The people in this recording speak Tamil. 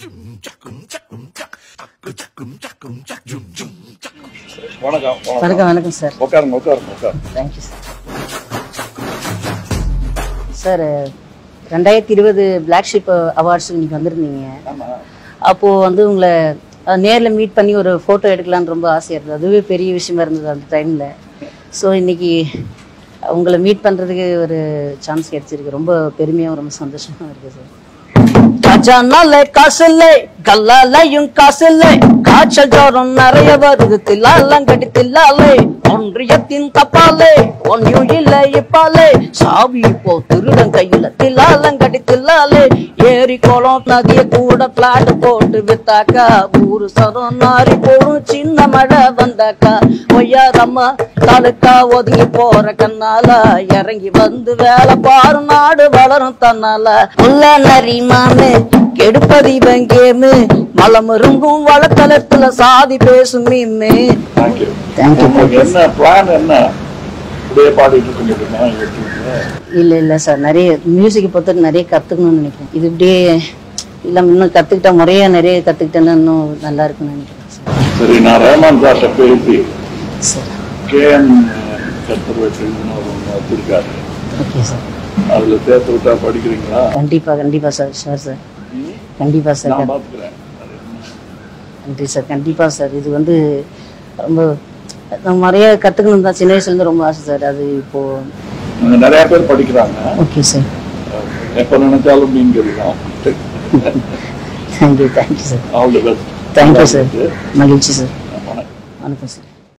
வணக்கம் வணக்கம் வணக்கம் சார் உட்காருங்க உட்காருங்க உட்காருங்க தேங்க்யூ சார் சார் ரெண்டாயிரத்தி இருபது பிளாக் ஷிப் அவார்ட்ஸுக்கு இன்னைக்கு வந்திருந்தீங்க ஆமா அப்போது வந்து உங்களை நேரில் மீட் பண்ணி ஒரு ஃபோட்டோ எடுக்கலான்னு ரொம்ப ஆசையாக இருந்தது அதுவே பெரிய விஷயமா இருந்தது அந்த டைமில் ஸோ இன்னைக்கு உங்களை மீட் பண்ணுறதுக்கு ஒரு சான்ஸ் கிடைச்சிருக்கு ரொம்ப பெருமையாகவும் ரொம்ப சந்தோஷமாக இருக்குது சார் கஜானால காசு இல்லை கல்லாலையும் காசு இல்லை காய்ச்சல் ஜோரம் நிறைய வருது தில்லாலம் கட்டி தில்லாலே ஒன்றியத்தின் தப்பாலே ஒன்னும் இல்லை இப்பாலே சாவி இப்போ திருடன் கையில தில்லாலம் கட்டி தில்லாலே ஏரி குளம் நதிய கூட பிளாட் போட்டு வித்தாக்கா ஊரு சரம் நாரி போடும் சின்ன மழை வந்தாக்கா ஒய்யாரம்மா தாலுக்கா ஒதுங்கி போற கண்ணால இறங்கி வந்து வேலை பாரு நாடு வளரும் தன்னால உள்ள நரிமானு கெடுப்பது இவன் கேமு மலமருங்கும் வழக்கலத்துல சாதி பேசும் மீமு தேங்க்யூ தேங்க்யூ உங்களுக்கு என்ன பிளான் என்ன இப்படியே பாடிட்டு இருக்கீங்க எடுத்துக்கீங்க இல்ல இல்ல சார் நிறைய மியூசிக் பொறுத்தவரைக்கும் நிறைய கத்துக்கணும்னு நினைக்கிறேன் இது இப்படியே இல்ல இன்னும் கத்துக்கிட்டா முறையா நிறைய கத்துக்கிட்டேன்னா இன்னும் நல்லா இருக்கும்னு நினைக்கிறேன் சார் சரி நான் ரஹ்மான் சார்ட்ட பேசி சார் கேஎம் கற்பூர்வேட்டர்னு ஒன்று வச்சிருக்காரு ஓகே சார் அதுல சேர்த்து விட்டா படிக்கிறீங்களா கண்டிப்பா கண்டிப்பா சார் ஷார் சார் கண்டிப்பா சார் நான் பாத்துக்கிறேன் நன்றி சார் கண்டிப்பா சார் இது வந்து ரொம்ப நான் நிறைய கத்துக்கணும் தான் சின்ன வயசுல இருந்து ரொம்ப ஆசை சார் அது இப்போ அங்க நிறைய பேர் படிக்கிறாங்க ஓகே சார் எப்ப நினைச்சாலும் நீங்க இருக்கலாம் thank you thank you sir all the best thank you sir மகிழ்ச்சி சார் வணக்கம் வணக்கம் சார்